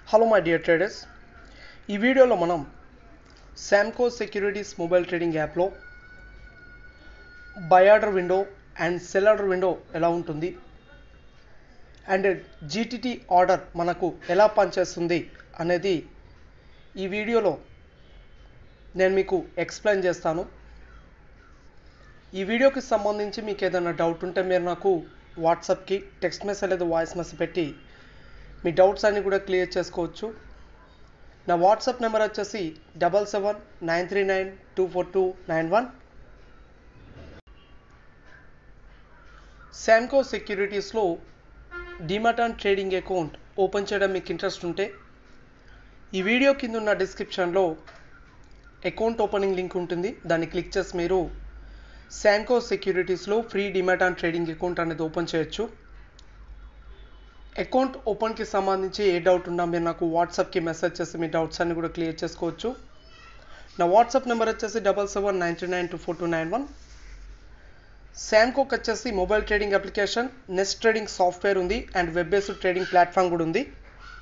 hello my dear traders ఈ వీడియోలో మనం శాంకో సెక్యూరిటీస్ మొబైల్ ట్రేడింగ్ యాప్లో buy order window and sell order window ఎలా ఉంటుంది అండ్ జీటీటీ ఆర్డర్ మనకు ఎలా పనిచేస్తుంది అనేది ఈ వీడియోలో నేను మీకు ఎక్స్ప్లెయిన్ చేస్తాను ఈ వీడియోకి సంబంధించి మీకు ఏదైనా డౌట్ ఉంటే మీరు నాకు వాట్సాప్కి టెక్స్ట్ మెసేజ్ లేదా వాయిస్ మెసేజ్ పెట్టి మీ డౌట్స్ అన్ని కూడా క్లియర్ చేసుకోవచ్చు నా వాట్సాప్ నెంబర్ వచ్చేసి double seven nine three nine two four two nine one Samco సెక్యూరిటీస్లో demat and trading account open చేయడం మీకు ఇంట్రెస్ట్ ఉంటే ఈ వీడియో కింద ఉన్న డిస్క్రిప్షన్లో అకౌంట్ ఓపెనింగ్ లింక్ ఉంటుంది దాన్ని క్లిక్ చేసి మీరు శాంకో సెక్యూరిటీస్లో free demat and trading account అనేది ఓపెన్ చేయొచ్చు అకౌంట్ ఓపెన్కి సంబంధించి ఏ డౌట్ ఉన్నా మీరు నాకు వాట్సాప్కి మెసేజ్ చేసి మీ డౌట్స్ అన్ని కూడా క్లియర్ చేసుకోవచ్చు నా వాట్సాప్ నెంబర్ వచ్చేసి double seven nine three nine two four two nine one శాంకోక్ వచ్చేసి mobile trading application Nest trading software ఉంది and web based trading platform కూడా ఉంది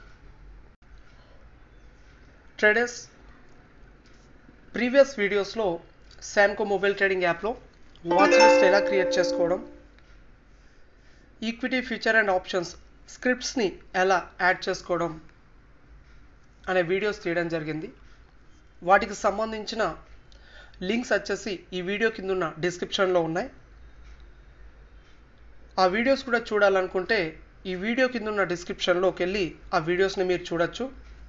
ట్రేడర్స్ ప్రీవియస్ వీడియోస్లో శాంకో మొబైల్ ట్రేడింగ్ యాప్లో వాచ్ లిస్ట్ ఎలా క్రియేట్ చేసుకోవడం ఈక్విటీ ఫ్యూచర్ అండ్ ఆప్షన్స్ స్క్రిప్ట్స్ని ఎలా యాడ్ చేసుకోవడం అనే వీడియోస్ తీయడం జరిగింది వాటికి సంబంధించిన లింక్స్ వచ్చేసి ఈ వీడియో కింద ఉన్న డిస్క్రిప్షన్లో ఉన్నాయి ఆ వీడియోస్ కూడా చూడాలనుకుంటే ఈ వీడియో కింద ఉన్న డిస్క్రిప్షన్లోకి వెళ్ళి ఆ వీడియోస్ని మీరు చూడొచ్చు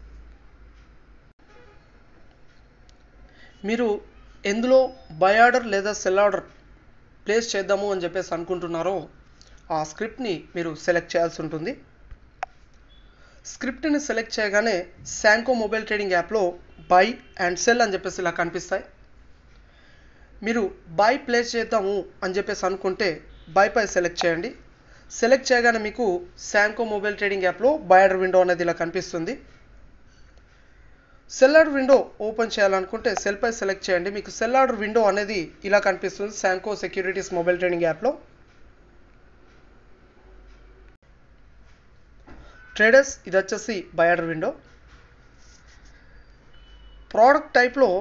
మీరు ఎందులో బై ఆర్డర్ లేదా సెల్ ఆర్డర్ ప్లేస్ చేద్దాము అని చెప్పేసి అనుకుంటున్నారో ఆ స్క్రిప్ట్ని మీరు సెలెక్ట్ చేయాల్సి ఉంటుంది స్క్రిప్ట్ని సెలెక్ట్ చేయగానే శాంకో మొబైల్ ట్రేడింగ్ యాప్లో బై అండ్ సెల్ అని చెప్పేసి ఇలా కనిపిస్తాయి మీరు బై ప్లేస్ చేద్దాము అని చెప్పేసి అనుకుంటే బై పై సెలెక్ట్ చేయండి సెలెక్ట్ చేయగానే మీకు శాంకో మొబైల్ ట్రేడింగ్ యాప్లో బై ఆర్డర్ విండో అనేది ఇలా కనిపిస్తుంది సెల్ ఆర్డర్ విండో ఓపెన్ చేయాలనుకుంటే సెల్ పై సెలెక్ట్ చేయండి మీకు సెల్ ఆర్డర్ విండో అనేది ఇలా కనిపిస్తుంది శాంకో సెక్యూరిటీస్ మొబైల్ ట్రేడింగ్ యాప్లో ట్రేడర్స్ ఇది వచ్చేసి బై ఆర్డర్ విండో ప్రోడక్ట్ టైప్లో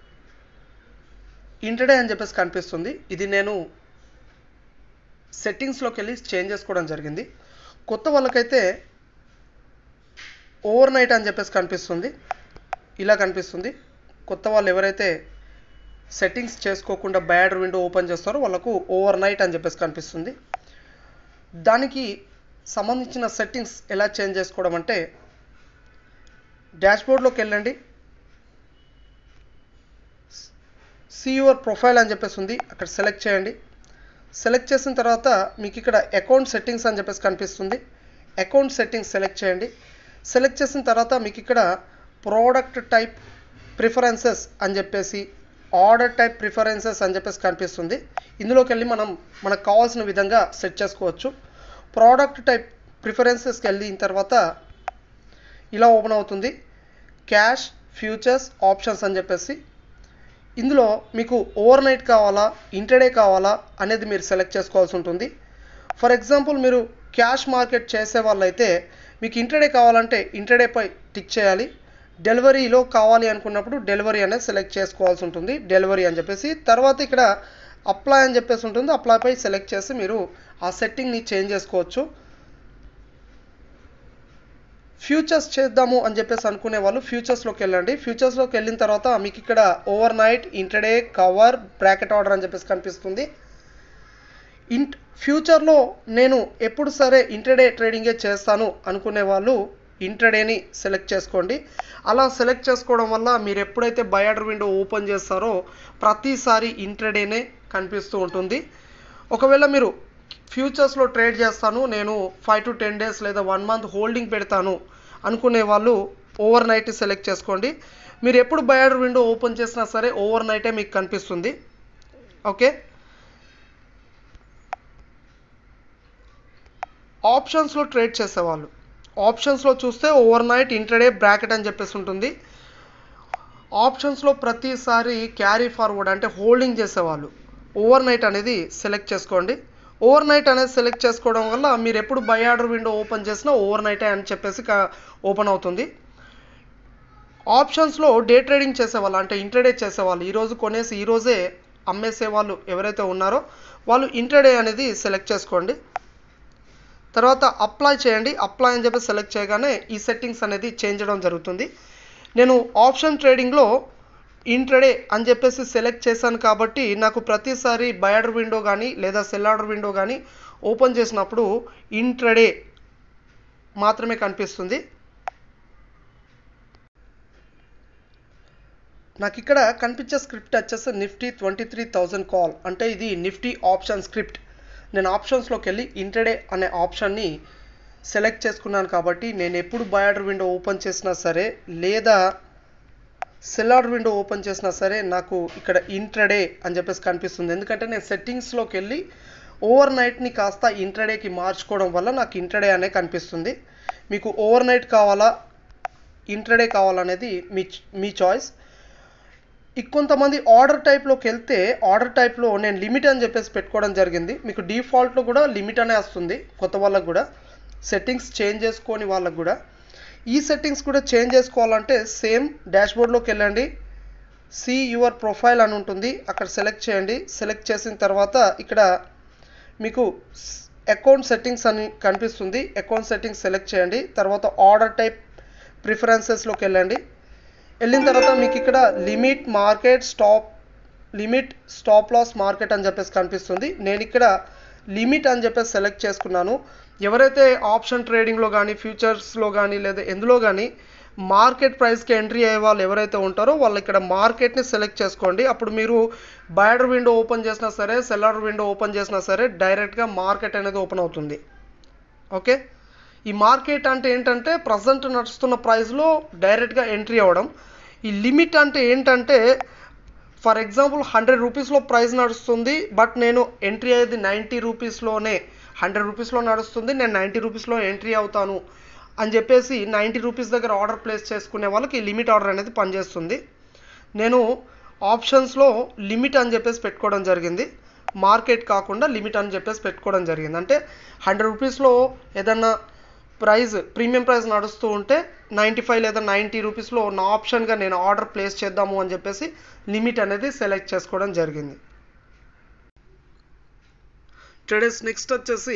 ఇంటర్డే అని చెప్పేసి కనిపిస్తుంది ఇది నేను సెట్టింగ్స్లోకి వెళ్ళి చేంజ్ చేసుకోవడం జరిగింది కొత్త వాళ్ళకైతే ఓవర్ నైట్ అని చెప్పేసి కనిపిస్తుంది ఇలా కనిపిస్తుంది కొత్త వాళ్ళు ఎవరైతే సెట్టింగ్స్ చేసుకోకుండా బ్యాడ్ విండో ఓపెన్ చేస్తారో వాళ్ళకు ఓవర్ నైట్ అని చెప్పేసి కనిపిస్తుంది దానికి సంబంధించిన సెట్టింగ్స్ ఎలా చేంజ్ చేసుకోవడం అంటే డాష్బోర్డ్లోకి వెళ్ళండి సీ యువర్ ప్రొఫైల్ అని చెప్పేసి ఉంది అక్కడ సెలెక్ట్ చేయండి సెలెక్ట్ చేసిన తర్వాత మీకు ఇక్కడ అకౌంట్ సెట్టింగ్స్ అని చెప్పేసి కనిపిస్తుంది అకౌంట్ సెట్టింగ్స్ సెలెక్ట్ చేయండి సెలెక్ట్ చేసిన తర్వాత మీకు ఇక్కడ ప్రోడక్ట్ టైప్ ప్రిఫరెన్సెస్ అని చెప్పేసి ఆర్డర్ టైప్ ప్రిఫరెన్సెస్ అని చెప్పేసి కనిపిస్తుంది ఇందులోకి వెళ్ళి మనం మనకు కావాల్సిన విధంగా సెట్ చేసుకోవచ్చు ప్రోడక్ట్ టైప్ ప్రిఫరెన్సెస్కి వెళ్ళిన తర్వాత ఇలా ఓపెన్ అవుతుంది క్యాష్ ఫ్యూచర్స్ ఆప్షన్స్ అని చెప్పేసి ఇందులో మీకు ఓవర్ నైట్ కావాలా ఇంటర్డే కావాలా అనేది మీరు సెలెక్ట్ చేసుకోవాల్సి ఉంటుంది ఫర్ ఎగ్జాంపుల్ మీరు క్యాష్ మార్కెట్ చేసే వాళ్ళైతే మీకు ఇంటర్డే కావాలంటే ఇంటర్డేపై టిక్ చేయాలి డెలివరీలో కావాలి అనుకున్నప్పుడు డెలివరీ అనేది సెలెక్ట్ చేసుకోవాల్సి ఉంటుంది డెలివరీ అని చెప్పేసి తర్వాత ఇక్కడ అప్లై అని చెప్పేసి ఉంటుంది అప్లైపై సెలెక్ట్ చేసి మీరు ఆ సెట్టింగ్ని చేంజ్ చేసుకోవచ్చు ఫ్యూచర్స్ చేద్దాము అని చెప్పేసి అనుకునే వాళ్ళు ఫ్యూచర్స్లోకి వెళ్ళండి ఫ్యూచర్స్లోకి వెళ్ళిన తర్వాత మీకు ఇక్కడ overnight intraday cover bracket order అని చెప్పేసి కనిపిస్తుంది ఇంట్ ఫ్యూచర్లో నేను ఎప్పుడు సరే ఇంటర్డే ట్రేడింగే చేస్తాను అనుకునే వాళ్ళు ఇంటర్డేని సెలెక్ట్ చేసుకోండి అలా సెలెక్ట్ చేసుకోవడం వల్ల మీరు ఎప్పుడైతే బై ఆర్డర్ విండో ఓపెన్ చేస్తారో ప్రతిసారి ఇంటర్డేనే కనిపిస్తూ ఉంటుంది ఒకవేళ మీరు ఫ్యూచర్స్లో ట్రేడ్ చేస్తాను నేను ఫైవ్ టు టెన్ డేస్ లేదా వన్ మంత్ హోల్డింగ్ పెడతాను అనుకునే వాళ్ళు ఓవర్ నైట్ సెలెక్ట్ చేసుకోండి మీరు ఎప్పుడు బై ఆర్డర్ విండో ఓపెన్ చేసినా సరే ఓవర్ నైటే మీకు కనిపిస్తుంది ఓకే ఆప్షన్స్లో ట్రేడ్ చేసేవాళ్ళు ఆప్షన్స్లో చూస్తే ఓవర్ నైట్ ఇంటర్డే బ్రాకెట్ అని చెప్పేసి ఉంటుంది ఆప్షన్స్లో ప్రతిసారి క్యారీ ఫార్వర్డ్ అంటే హోల్డింగ్ చేసేవాళ్ళు ఓవర్ నైట్ అనేది సెలెక్ట్ చేసుకోండి ఓవర్ నైట్ అనేది సెలెక్ట్ చేసుకోవడం వల్ల మీరు ఎప్పుడు బై ఆర్డర్ విండో ఓపెన్ చేసినా ఓవర్ నైటే అని చెప్పేసి ఓపెన్ అవుతుంది ఆప్షన్స్లో డే ట్రేడింగ్ చేసేవాళ్ళు అంటే ఇంట్రాడే చేసేవాళ్ళు ఈరోజు కొనేసి ఈరోజే అమ్మేసే వాళ్ళు ఎవరైతే ఉన్నారో వాళ్ళు ఇంట్రాడే అనేది సెలెక్ట్ చేసుకోండి తర్వాత అప్లై చేయండి అప్లై అని చెప్పి సెలెక్ట్ చేయగానే ఈ సెట్టింగ్స్ అనేది చేంజ్ చేయడం జరుగుతుంది నేను ఆప్షన్ ట్రేడింగ్లో ఇంట్రడే అని చెప్పేసి సెలెక్ట్ చేశాను కాబట్టి నాకు ప్రతిసారి బయర్ విండో కానీ లేదా సెల్ ఆర్డర్ విండో కానీ ఓపెన్ చేసినప్పుడు ఇంట్రడే మాత్రమే కనిపిస్తుంది నాకు ఇక్కడ కనిపించే స్క్రిప్ట్ వచ్చేసి Nifty twenty three thousand call అంటే ఇది నిఫ్టీ ఆప్షన్ స్క్రిప్ట్ నేను ఆప్షన్స్లోకి వెళ్ళి ఇంటర్డే అనే ఆప్షన్ని సెలెక్ట్ చేసుకున్నాను కాబట్టి నేను ఎప్పుడు బయార్డర్ విండో ఓపెన్ చేసినా సరే లేదా సెల్లార్ విండో ఓపెన్ చేసినా సరే నాకు ఇక్కడ ఇంట్రడే అని చెప్పేసి కనిపిస్తుంది ఎందుకంటే నేను సెట్టింగ్స్లోకి వెళ్ళి ఓవర్ నైట్ని కాస్త ఇంట్రడేకి మార్చుకోవడం వల్ల నాకు ఇంట్రడే అనే కనిపిస్తుంది మీకు ఓవర్ నైట్ కావాలా ఇంట్రడే కావాలనేది మీ మీ చాయిస్ కొంతమంది ఆర్డర్ టైప్లోకి వెళ్తే ఆర్డర్ టైప్లో నేను లిమిట్ అని చెప్పేసి పెట్టుకోవడం జరిగింది మీకు డిఫాల్ట్లో కూడా లిమిట్ అనే వస్తుంది కొత్త వాళ్ళకు కూడా సెట్టింగ్స్ చేంజ్ చేసుకోని వాళ్ళకు కూడా ఈ సెట్టింగ్స్ కూడా చేంజ్ చేసుకోవాలంటే సేమ్ డాష్బోర్డ్లోకి వెళ్ళండి సి యువర్ ప్రొఫైల్ అని ఉంటుంది అక్కడ సెలెక్ట్ చేయండి సెలెక్ట్ చేసిన తర్వాత ఇక్కడ మీకు అకౌంట్ సెట్టింగ్స్ అని కనిపిస్తుంది అకౌంట్ సెట్టింగ్స్ సెలెక్ట్ చేయండి తర్వాత ఆర్డర్ టైప్ ప్రిఫరెన్సెస్లోకి వెళ్ళండి వెళ్ళిన తర్వాత మీకు ఇక్కడ limit market stop limit stop loss market అని చెప్పేసి కనిపిస్తుంది నేను ఇక్కడ లిమిట్ అని చెప్పేసి సెలెక్ట్ చేసుకున్నాను ఎవరైతే ఆప్షన్ ట్రేడింగ్లో కానీ ఫ్యూచర్స్లో కానీ లేదా ఎందులో కానీ మార్కెట్ ప్రైస్కి ఎంట్రీ అయ్యే వాళ్ళు ఎవరైతే ఉంటారో వాళ్ళు ఇక్కడ మార్కెట్ని సెలెక్ట్ చేసుకోండి అప్పుడు మీరు బయర్ విండో ఓపెన్ చేసినా సరే సెల్లర్ విండో ఓపెన్ చేసినా సరే డైరెక్ట్గా మార్కెట్ అనేది ఓపెన్ అవుతుంది ఓకే ఈ మార్కెట్ అంటే ఏంటంటే ప్రజెంట్ నడుస్తున్న ప్రైస్లో డైరెక్ట్గా ఎంట్రీ అవ్వడం ఈ లిమిట్ అంటే ఏంటంటే ఫర్ ఎగ్జాంపుల్ హండ్రెడ్ రూపీస్లో ప్రైస్ నడుస్తుంది బట్ నేను ఎంట్రీ అయ్యేది నైంటీ రూపీస్లోనే హండ్రెడ్ రూపీస్లో నడుస్తుంది నేను నైంటీ రూపీస్లో ఎంట్రీ అవుతాను అని చెప్పేసి నైంటీ రూపీస్ దగ్గర ఆర్డర్ ప్లేస్ చేసుకునే వాళ్ళకి లిమిట్ ఆర్డర్ అనేది పనిచేస్తుంది నేను ఆప్షన్స్లో లిమిట్ అని చెప్పేసి పెట్టుకోవడం జరిగింది మార్కెట్ కాకుండా లిమిట్ అని చెప్పేసి పెట్టుకోవడం జరిగింది అంటే హండ్రెడ్ రూపీస్లో ఏదన్నా ప్రైస్ ప్రీమియం ప్రైస్ నడుస్తూ ఉంటే నైంటీ ఫైవ్ లేదా నైంటీ రూపీస్లో నా ఆప్షన్గా నేను ఆర్డర్ ప్లేస్ చేద్దాము అని చెప్పేసి లిమిట్ అనేది సెలెక్ట్ చేసుకోవడం జరిగింది ట్రేడర్స్ నెక్స్ట్ వచ్చేసి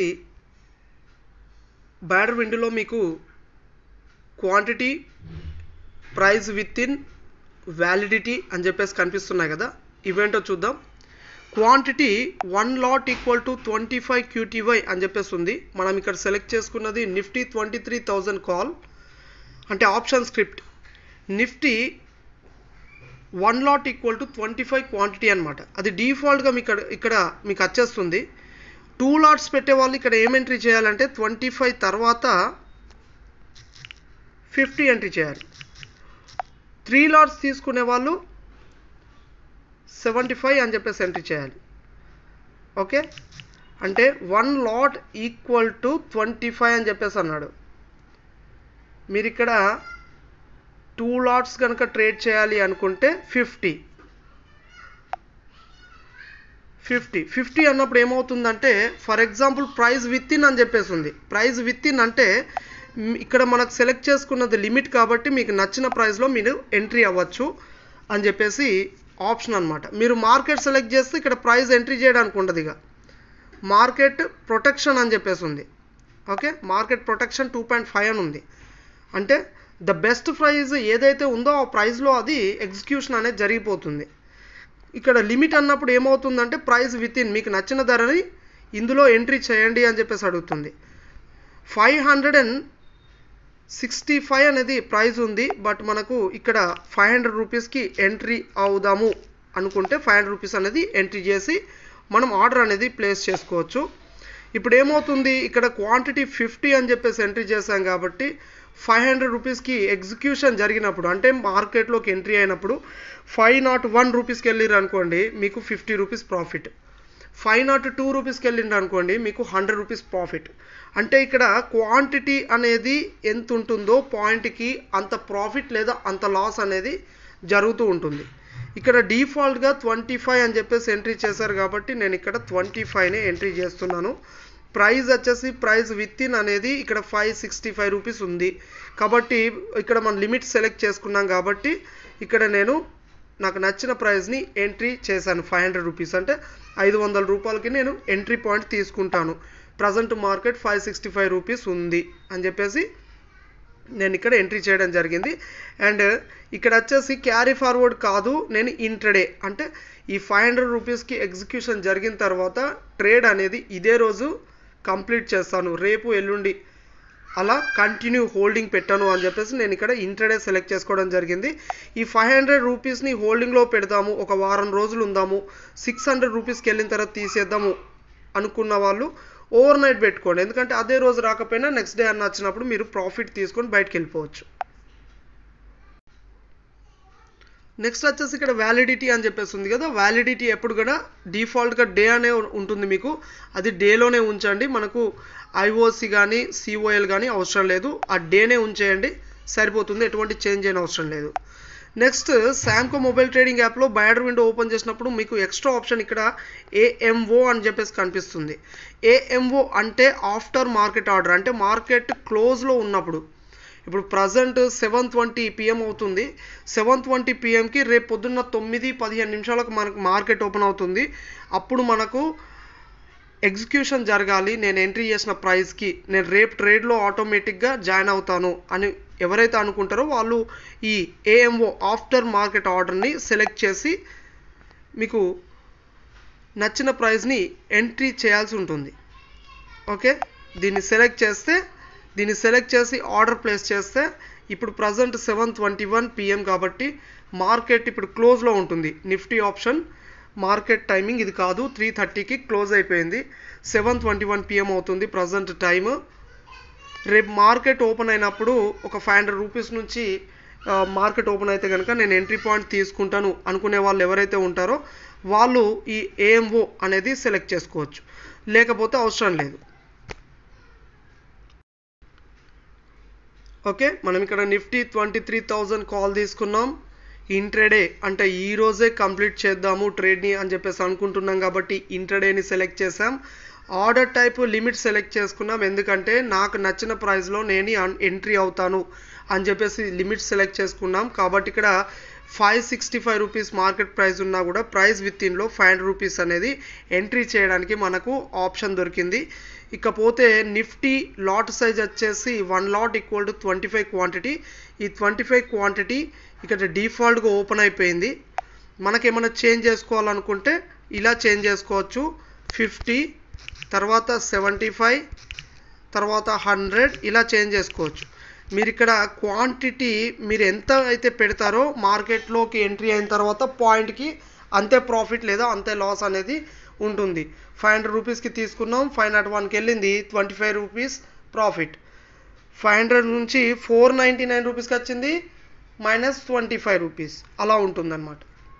బ్యాడర్ విండోలో మీకు quantity price within validity అని చెప్పేసి కనిపిస్తున్నాయి కదా ఇవేంటో చూద్దాం quantity one lot equal to twenty five QTY అని చెప్పేసి ఉంది మనం ఇక్కడ సెలెక్ట్ చేసుకున్నది Nifty twenty three thousand call అంటే option script Nifty one lot equal to twenty five quantity అనమాట అది డిఫాల్ట్గా మీకు ఇక్కడ ఇక్కడ మీకు వచ్చేస్తుంది టూ లాట్స్ పెట్టే వాళ్ళు ఇక్కడ ఏం ఎంట్రీ చేయాలంటే ట్వంటీ ఫైవ్ తర్వాత ఫిఫ్టీ ఎంట్రీ చేయాలి త్రీ లాట్స్ తీసుకునే వాళ్ళు సెవెంటీ ఫైవ్ అని చెప్పేసి ఎంట్రీ చేయాలి ఓకే అంటే one lot equal to twenty five అని చెప్పేసి అన్నాడు మీరు ఇక్కడ టూ లాట్స్ కనుక ట్రేడ్ చేయాలి అనుకుంటే ఫిఫ్టీ ఫిఫ్టీ ఫిఫ్టీ అన్నప్పుడు ఏమవుతుందంటే for example price within అని చెప్పేసి ఉంది ప్రైస్ విత్ ఇన్ అంటే మ్, ఇక్కడ మనకు సెలెక్ట్ చేసుకున్నది లిమిట్ కాబట్టి మీకు నచ్చిన ప్రైస్లో మీరు ఎంట్రీ అవ్వచ్చు అని చెప్పేసి ఆప్షన్ అన్నమాట మీరు మార్కెట్ సెలెక్ట్ చేస్తే ఇక్కడ ప్రైస్ ఎంట్రీ చేయడానికి ఉండదు ఇక మార్కెట్ ప్రొటెక్షన్ అని చెప్పేసి ఉంది okay market protection two point five అని ఉంది అంటే ద బెస్ట్ ప్రైస్ ఏదైతే ఉందో ఆ ప్రైస్లో అది ఎగ్జిక్యూషన్ అనేది జరిగిపోతుంది ఇక్కడ లిమిట్ అన్నప్పుడు ఏమవుతుందంటే ప్రైస్ విత్ ఇన్ మీకు నచ్చిన ధరని ఇందులో ఎంట్రీ చేయండి అని చెప్పేసి అడుగుతుంది five hundred and sixty five అనేది ప్రైస్ ఉంది బట్ మనకు ఇక్కడ ఫైవ్ హండ్రెడ్ రూపీస్కి ఎంట్రీ అవుదాము అనుకుంటే ఫైవ్ హండ్రెడ్ రూపీస్ అనేది ఎంట్రీ చేసి మనం ఆర్డర్ అనేది ప్లేస్ చేసుకోవచ్చు ఇప్పుడు ఏమవుతుంది ఇక్కడ క్వాంటిటీ ఫిఫ్టీ అని చెప్పేసి ఎంట్రీ చేశాం కాబట్టి ఫైవ్ హండ్రెడ్ రూపీస్కి ఎగ్జిక్యూషన్ జరిగినప్పుడు అంటే మార్కెట్లోకి ఎంట్రీ అయినప్పుడు ఫైవ్ నాట్ వన్ రూపీస్కి వెళ్ళిరు అనుకోండి మీకు fifty rupees profit five nought two రూపీస్కి వెళ్ళిండ్రు అనుకోండి మీకు హండ్రెడ్ రూపీస్ ప్రాఫిట్ అంటే ఇక్కడ క్వాంటిటీ అనేది ఎంత ఉంటుందో పాయింట్కి అంత ప్రాఫిట్ లేదా అంత లాస్ అనేది జరుగుతూ ఉంటుంది ఇక్కడ డిఫాల్ట్గా ట్వంటీ ఫైవ్ అని చెప్పేసి ఎంట్రీ చేశారు కాబట్టి నేను ఇక్కడ ట్వంటీ ఫైవ్నే ఎంట్రీ చేస్తున్నాను ప్రైస్ వచ్చేసి ప్రైస్ విత్ ఇన్ అనేది ఇక్కడ ఫైవ్ సిక్స్టీ ఫైవ్ రూపీస్ ఉంది కాబట్టి ఇక్కడ మనం లిమిట్ సెలెక్ట్ చేసుకున్నాం కాబట్టి ఇక్కడ నేను నాకు నచ్చిన ప్రైస్ని ఎంట్రీ చేశాను ఫైవ్ హండ్రెడ్ రూపీస్ అంటే ఐదు వందల రూపాయలకి నేను ఎంట్రీ పాయింట్ తీసుకుంటాను present market five sixty five rupees ఉంది అని చెప్పేసి నేను ఇక్కడ ఎంట్రీ చేయడం జరిగింది అండ్ ఇక్కడ వచ్చేసి క్యారీ ఫార్వర్డ్ కాదు నేను ఇంట్రడే అంటే ఈ ఫైవ్ హండ్రెడ్ రూపీస్కి ఎగ్జిక్యూషన్ జరిగిన తర్వాత ట్రేడ్ అనేది ఇదే రోజు కంప్లీట్ చేస్తాను రేపు ఎల్లుండి అలా కంటిన్యూ హోల్డింగ్ పెట్టాను అని చెప్పేసి నేను ఇక్కడ ఇంట్రడే సెలెక్ట్ చేసుకోవడం జరిగింది ఈ ఫైవ్ హండ్రెడ్ రూపీస్ని హోల్డింగ్లో పెడదాము ఒక వారం రోజులు ఉందాము సిక్స్ హండ్రెడ్ రూపీస్కి వెళ్ళిన తర్వాత తీసేద్దాము అనుకున్న వాళ్ళు ఓవర్ నైట్ పెట్టుకోండి ఎందుకంటే అదే రోజు రాకపోయినా నెక్స్ట్ డే అన్న వచ్చినప్పుడు మీరు ప్రాఫిట్ తీసుకొని బయటకు వెళ్ళిపోవచ్చు నెక్స్ట్ వచ్చేసి ఇక్కడ వ్యాలిడిటీ అని చెప్పేసి ఉంది కదా వ్యాలిడిటీ ఎప్పుడు కూడా డిఫాల్ట్గా డే అనే ఉంటుంది మీకు అది డేలోనే ఉంచండి మనకు ఐఓసి కానీ సిఓఎల్ కానీ అవసరం లేదు ఆ డేనే ఉంచేయండి సరిపోతుంది ఎటువంటి చేంజ్ అయిన అవసరం లేదు నెక్స్ట్ శాంకో మొబైల్ ట్రేడింగ్ యాప్లో బయర్ విండో ఓపెన్ చేసినప్పుడు మీకు ఎక్స్ట్రా ఆప్షన్ ఇక్కడ ఏఎంఓ అని చెప్పేసి కనిపిస్తుంది ఏఎంఓ అంటే ఆఫ్టర్ మార్కెట్ ఆర్డర్ అంటే మార్కెట్ క్లోజ్లో ఉన్నప్పుడు ఇప్పుడు ప్రజెంట్ సెవెన్ ట్వంటీ పిఎం అవుతుంది సెవెన్ ట్వంటీ పిఎంకి రేపు పొద్దున్న తొమ్మిది పదిహేను నిమిషాలకు మనకు మార్కెట్ ఓపెన్ అవుతుంది అప్పుడు మనకు ఎగ్జిక్యూషన్ జరగాలి నేను ఎంట్రీ చేసిన ప్రైస్కి నేను రేపు ట్రేడ్లో ఆటోమేటిక్గా జాయిన్ అవుతాను అని ఎవరైతే అనుకుంటారో వాళ్ళు ఈ ఏఎంఓ ఆఫ్టర్ మార్కెట్ ఆర్డర్ని సెలెక్ట్ చేసి మీకు నచ్చిన ప్రైస్ని ఎంట్రీ చేయాల్సి ఉంటుంది ఓకే దీన్ని సెలెక్ట్ చేస్తే దీన్ని సెలెక్ట్ చేసి ఆర్డర్ ప్లేస్ చేస్తే ఇప్పుడు present seven twenty one PM కాబట్టి మార్కెట్ ఇప్పుడు క్లోజ్లో ఉంటుంది నిఫ్టీ ఆప్షన్ మార్కెట్ టైమింగ్ ఇది కాదు త్రీ థర్టీకి క్లోజ్ అయిపోయింది సెవెన్ ట్వంటీ వన్ పిఎం అవుతుంది ప్రజెంట్ టైమ్ రేపు మార్కెట్ ఓపెన్ అయినప్పుడు ఒక ఫైవ్ హండ్రెడ్ రూపీస్ నుంచి మార్కెట్ ఓపెన్ అయితే కనుక నేను ఎంట్రీ పాయింట్ తీసుకుంటాను అనుకునే వాళ్ళు ఎవరైతే ఉంటారో వాళ్ళు ఈ ఏఎంఓ అనేది సెలెక్ట్ చేసుకోవచ్చు లేకపోతే అవసరం లేదు ఓకే మనం ఇక్కడ Nifty twenty three thousand call తీసుకున్నాం ఇంట్రడే అంటే ఈ రోజే కంప్లీట్ చేద్దాము ట్రేడ్ని అని చెప్పేసి అనుకుంటున్నాం కాబట్టి ఇంట్రడేని సెలెక్ట్ చేసాం ఆర్డర్ టైప్ లిమిట్ సెలెక్ట్ చేసుకున్నాం ఎందుకంటే నాకు నచ్చిన ప్రైస్లో నేను ఎంట్రీ అవుతాను అని చెప్పేసి లిమిట్ సెలెక్ట్ చేసుకున్నాం కాబట్టి ఇక్కడ five sixty five rupees market price ఉన్నా కూడా ప్రైస్ విత్ ఇన్లో ఫైవ్ హండ్రెడ్ రూపీస్ అనేది ఎంట్రీ చేయడానికి మనకు ఆప్షన్ దొరికింది ఇకపోతే నిఫ్టీ లాట్ సైజ్ వచ్చేసి one lot equal to twenty five quantity ఈ ట్వంటీ ఫైవ్ క్వాంటిటీ ఇక్కడ డిఫాల్ట్గా ఓపెన్ అయిపోయింది మనకేమైనా చేంజ్ చేసుకోవాలనుకుంటే ఇలా చేంజ్ చేసుకోవచ్చు ఫిఫ్టీ తర్వాత సెవెంటీ ఫైవ్ తర్వాత హండ్రెడ్ ఇలా చేంజ్ చేసుకోవచ్చు మీరు ఇక్కడ క్వాంటిటీ మీరు ఎంత అయితే పెడతారో మార్కెట్లోకి ఎంట్రీ అయిన తర్వాత పాయింట్కి అంతే ప్రాఫిట్ లేదా అంతే లాస్ అనేది ఉంటుంది ఫైవ్ హండ్రెడ్ రూపీస్కి తీసుకున్నాం ఫైవ్ నాట్ వన్కి వెళ్ళింది twenty five rupees profit five hundred నుంచి ఫోర్ నైంటీ నైన్ రూపీస్కి వచ్చింది మైనస్ ట్వంటీ ఫైవ్ రూపీస్ అలా ఉంటుందన్నమాట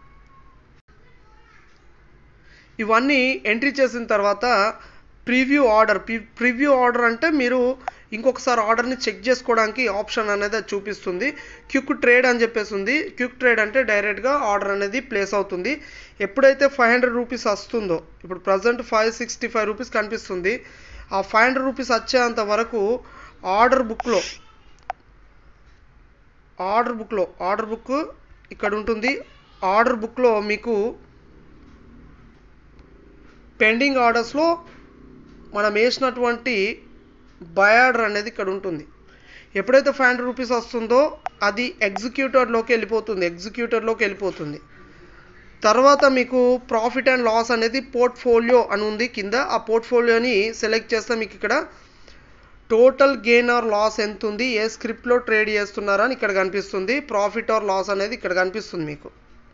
ఇవన్నీ ఎంట్రీ చేసిన తర్వాత ప్రివ్యూ ఆర్డర్ ప్రివ్యూ ఆర్డర్ అంటే మీరు ఇంకొకసారి ఆర్డర్ని చెక్ చేసుకోవడానికి ఆప్షన్ అనేది అది చూపిస్తుంది క్విక్ ట్రేడ్ అని చెప్పేసి ఉంది క్విక్ ట్రేడ్ అంటే డైరెక్ట్గా ఆర్డర్ అనేది ప్లేస్ అవుతుంది ఎప్పుడైతే ఫైవ్ హండ్రెడ్ రూపీస్ వస్తుందో ఇప్పుడు present five sixty five rupees కనిపిస్తుంది ఆ ఫైవ్ హండ్రెడ్ రూపీస్ వచ్చేంత వరకు ఆర్డర్ బుక్లో ఆర్డర్ బుక్లో ఆర్డర్ బుక్ ఇక్కడ ఉంటుంది ఆర్డర్ బుక్లో మీకు పెండింగ్ ఆర్డర్స్లో మనం వేసినటువంటి బై ఆర్డర్ అనేది ఇక్కడ ఉంటుంది ఎప్పుడైతే ఫైవ్ హండ్రెడ్ రూపీస్ వస్తుందో అది ఎగ్జిక్యూటర్లోకి వెళ్ళిపోతుంది ఎగ్జిక్యూటర్లోకి వెళ్ళిపోతుంది తర్వాత మీకు ప్రాఫిట్ అండ్ లాస్ అనేది పోర్ట్ఫోలియో అని ఉంది కింద ఆ పోర్ట్ఫోలియోని సెలెక్ట్ చేస్తే మీకు ఇక్కడ టోటల్ గెయిన్ ఆర్ లాస్ ఎంత ఉంది ఏ స్క్రిప్ట్లో ట్రేడ్ చేస్తున్నారని ఇక్కడ కనిపిస్తుంది ప్రాఫిట్ ఆర్ లాస్ అనేది ఇక్కడ కనిపిస్తుంది మీకు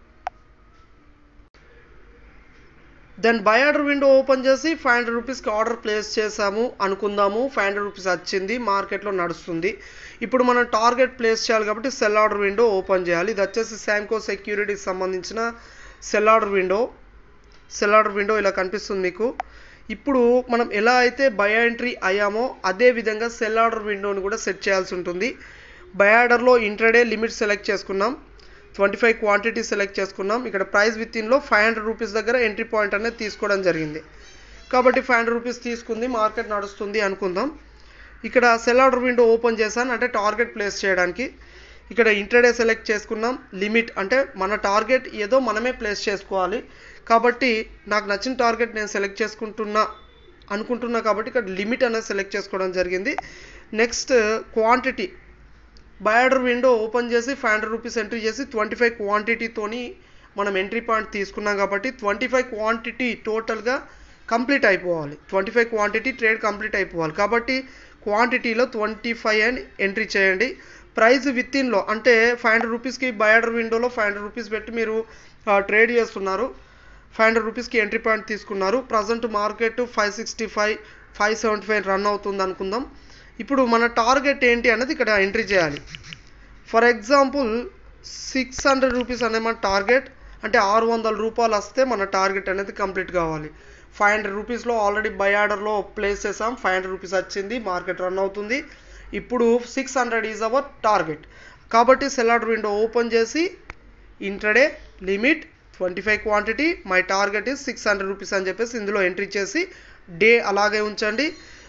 then buy order window open చేసి ఫైవ్ హండ్రెడ్ రూపీస్కి ఆర్డర్ ప్లేస్ చేసాము అనుకుందాము ఫైవ్ హండ్రెడ్ రూపీస్ వచ్చింది మార్కెట్లో నడుస్తుంది ఇప్పుడు మనం టార్గెట్ ప్లేస్ చేయాలి కాబట్టి సెల్ ఆర్డర్ విండో ఓపెన్ చేయాలి ఇది వచ్చేసి శాంకో సెక్యూరిటీకి సంబంధించిన sell order window sell order window ఇలా కనిపిస్తుంది మీకు ఇప్పుడు మనం ఎలా అయితే బై ఎంట్రీ అయ్యామో అదే విధంగా సెల్ ఆర్డర్ విండోని కూడా సెట్ చేయాల్సి ఉంటుంది బై ఆర్డర్లో ఇంట్రడే లిమిట్ సెలెక్ట్ చేసుకున్నాం ట్వంటీ ఫైవ్ క్వాంటిటీ సెలెక్ట్ చేసుకున్నాం ఇక్కడ ప్రైస్ విత్ ఇన్లో ఫైవ్ హండ్రెడ్ రూపీస్ దగ్గర ఎంట్రీ పాయింట్ అనేది తీసుకోవడం జరిగింది కాబట్టి ఫైవ్ హండ్రెడ్ రూపీస్ తీసుకుంది మార్కెట్ నడుస్తుంది అనుకుందాం ఇక్కడ సెల్ ఆర్డర్ విండో ఓపెన్ చేశాను అంటే టార్గెట్ ప్లేస్ చేయడానికి ఇక్కడ ఇంటర్డే సెలెక్ట్ చేసుకున్నాం లిమిట్ అంటే మన టార్గెట్ ఏదో మనమే ప్లేస్ చేసుకోవాలి కాబట్టి నాకు నచ్చిన టార్గెట్ నేను సెలెక్ట్ చేసుకుంటున్నా అనుకుంటున్నా కాబట్టి ఇక్కడ లిమిట్ అనేది సెలెక్ట్ చేసుకోవడం జరిగింది next quantity buy order window open చేసి ఫైవ్ హండ్రెడ్ రూపీస్ ఎంట్రీ చేసి ట్వంటీ ఫైవ్ క్వాంటిటీతోని మనం ఎంట్రీ పాయింట్ తీసుకున్నాం కాబట్టి ట్వంటీ ఫైవ్ క్వాంటిటీ టోటల్గా కంప్లీట్ అయిపోవాలి twenty five quantity trade complete అయిపోవాలి కాబట్టి క్వాంటిటీలో ట్వంటీ ఫైవ్ అని ఎంట్రీ చేయండి ప్రైస్ విత్ ఇన్లో అంటే ఫైవ్ హండ్రెడ్ రూపీస్కి బయాడర్ విండోలో ఫైవ్ హండ్రెడ్ రూపీస్ పెట్టి మీరు ట్రేడ్ చేస్తున్నారు ఫైవ్ హండ్రెడ్ రూపీస్కి ఎంట్రీ పాయింట్ తీసుకున్నారు present market five sixty five five seventy five run అవుతుంది అనుకుందాం ఇప్పుడు మన టార్గెట్ ఏంటి అనేది ఇక్కడ ఎంట్రీ చేయాలి for example six hundred rupees అనే మన టార్గెట్ అంటే ఆరు వందల రూపాయలు వస్తే మన టార్గెట్ అనేది కంప్లీట్ కావాలి ఫైవ్ హండ్రెడ్ రూపీస్లో ఆల్రెడీ బై ఆర్డర్లో ప్లేస్ చేసాం ఫైవ్ హండ్రెడ్ రూపీస్ వచ్చింది మార్కెట్ రన్ అవుతుంది ఇప్పుడు six hundred is our target కాబట్టి సెల్ ఆర్డర్ విండో ఓపెన్ చేసి intraday limit twenty five quantity my target is six hundred rupees అని చెప్పేసి ఇందులో ఎంట్రీ చేసి డే అలాగే ఉంచండి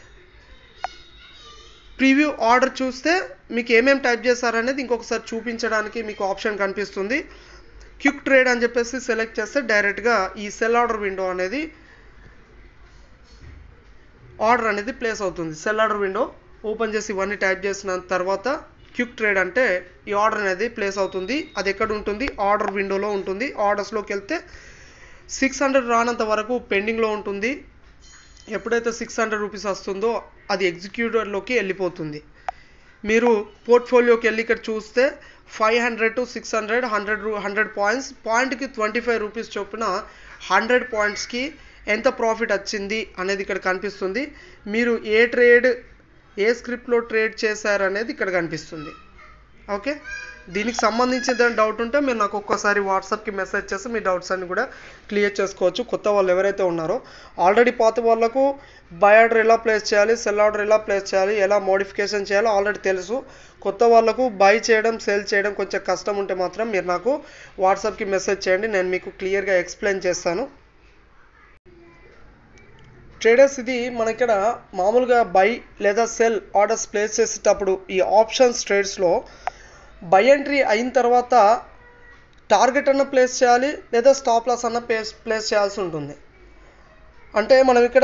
ప్రివ్యూ ఆర్డర్ చూస్తే మీకు ఏమేమి టైప్ చేశారనేది ఇంకొకసారి చూపించడానికి మీకు ఆప్షన్ కనిపిస్తుంది క్విక్ ట్రేడ్ అని చెప్పేసి సెలెక్ట్ చేస్తే డైరెక్ట్గా ఈ సెల్ ఆర్డర్ విండో అనేది ఆర్డర్ అనేది ప్లేస్ అవుతుంది సెల్ ఆర్డర్ విండో ఓపెన్ చేసి ఇవన్నీ టైప్ చేసిన తర్వాత క్విక్ ట్రేడ్ అంటే ఈ ఆర్డర్ అనేది ప్లేస్ అవుతుంది అది ఎక్కడ ఉంటుంది ఆర్డర్ విండోలో ఉంటుంది ఆర్డర్స్లోకి వెళ్తే సిక్స్ హండ్రెడ్ రానంత వరకు పెండింగ్లో ఉంటుంది ఎప్పుడైతే సిక్స్ హండ్రెడ్ రూపీస్ వస్తుందో అది ఎగ్జిక్యూటర్లోకి వెళ్ళిపోతుంది మీరు పోర్ట్ఫోలియోకి వెళ్ళి ఇక్కడ చూస్తే five hundred to six hundred hundred hundred points పాయింట్కి ట్వంటీ ఫైవ్ రూపీస్ చొప్పున హండ్రెడ్ పాయింట్స్కి ఎంత ప్రాఫిట్ వచ్చింది అనేది ఇక్కడ కనిపిస్తుంది మీరు ఏ ట్రేడ్ ఏ స్క్రిప్ట్లో ట్రేడ్ చేశారు అనేది ఇక్కడ కనిపిస్తుంది ఓకే దీనికి సంబంధించిన ఏదైనా డౌట్ ఉంటే మీరు నాకు ఒక్కసారి వాట్సాప్కి మెసేజ్ చేసి మీ డౌట్స్ అన్ని కూడా క్లియర్ చేసుకోవచ్చు కొత్త వాళ్ళు ఎవరైతే ఉన్నారో ఆల్రెడీ పాత వాళ్ళకు బై ఆర్డర్ ఎలా ప్లేస్ చేయాలి సెల్ ఆర్డర్ ఎలా ప్లేస్ చేయాలి ఎలా మోడిఫికేషన్ చేయాలో ఆల్రెడీ తెలుసు కొత్త వాళ్ళకు బై చేయడం సేల్ చేయడం కొంచెం కష్టం ఉంటే మాత్రం మీరు నాకు వాట్సాప్కి మెసేజ్ చేయండి నేను మీకు క్లియర్గా ఎక్స్ప్లెయిన్ చేస్తాను ట్రేడర్స్ ఇది మన ఇక్కడ మామూలుగా బై లేదా సెల్ ఆర్డర్స్ ప్లేస్ చేసేటప్పుడు ఈ ఆప్షన్స్ ట్రేడ్స్లో బై ఎంట్రీ అయిన తర్వాత టార్గెట్ అన్న ప్లేస్ చేయాలి లేదా స్టాప్ లాస్ అన్న ప్లేస్ ప్లేస్ చేయాల్సి ఉంటుంది అంటే మనం ఇక్కడ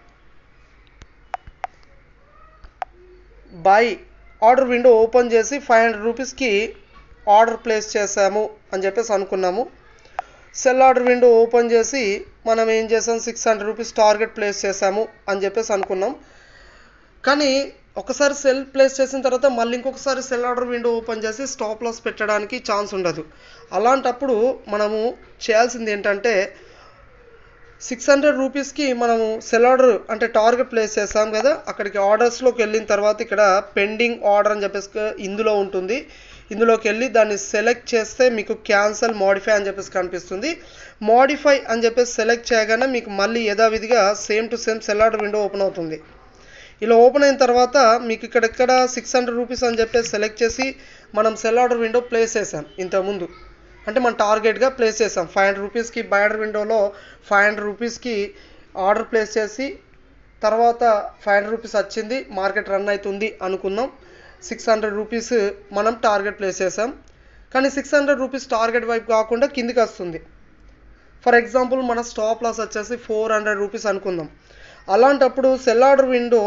బై ఆర్డర్ విండో ఓపెన్ చేసి ఫైవ్ హండ్రెడ్ రూపీస్కి ఆర్డర్ ప్లేస్ చేసాము అని చెప్పేసి అనుకున్నాము సెల్ ఆర్డర్ విండో ఓపెన్ చేసి మనం ఏం చేసాం six hundred rupees target place చేసాము అని చెప్పేసి అనుకున్నాం కానీ ఒకసారి సెల్ ప్లేస్ చేసిన తర్వాత మళ్ళీ ఇంకొకసారి సెల్ ఆర్డర్ విండో ఓపెన్ చేసి స్టాప్ లాస్ పెట్టడానికి ఛాన్స్ ఉండదు అలాంటప్పుడు మనము చేయాల్సింది ఏంటంటే సిక్స్ హండ్రెడ్ రూపీస్కి మనము సెల్ ఆర్డర్ అంటే టార్గెట్ ప్లేస్ చేసాం కదా అక్కడికి ఆర్డర్స్లోకి వెళ్ళిన తర్వాత ఇక్కడ పెండింగ్ ఆర్డర్ అని చెప్పేసి ఇందులో ఉంటుంది ఇందులోకి వెళ్ళి దాన్ని సెలెక్ట్ చేస్తే మీకు క్యాన్సల్ మోడిఫై అని చెప్పేసి కనిపిస్తుంది మోడిఫై అని చెప్పేసి సెలెక్ట్ చేయగానే మీకు మళ్ళీ యథావిధిగా same to same sell order window open అవుతుంది ఇలా ఓపెన్ అయిన తర్వాత మీకు ఇక్కడెక్కడ సిక్స్ హండ్రెడ్ రూపీస్ అని చెప్పేసి సెలెక్ట్ చేసి మనం సెల్ ఆర్డర్ విండో ప్లేస్ చేసాం ఇంతకుముందు అంటే మనం టార్గెట్గా ప్లేస్ చేసాం ఫైవ్ హండ్రెడ్ రూపీస్కి బై ఆర్డర్ విండోలో ఫైవ్ హండ్రెడ్ రూపీస్కి ఆర్డర్ ప్లేస్ చేసి తర్వాత ఫైవ్ హండ్రెడ్ రూపీస్ వచ్చింది మార్కెట్ రన్ అవుతుంది అనుకుందాం సిక్స్ హండ్రెడ్ రూపీస్ మనం టార్గెట్ ప్లేస్ చేసాం కానీ సిక్స్ హండ్రెడ్ రూపీస్ టార్గెట్ వైపు కాకుండా కిందికి వస్తుంది ఫర్ ఎగ్జాంపుల్ మన స్టాప్ లాస్ వచ్చేసి ఫోర్ హండ్రెడ్ రూపీస్ అనుకుందాం అలాంటప్పుడు సెల్ ఆర్డర్ విండో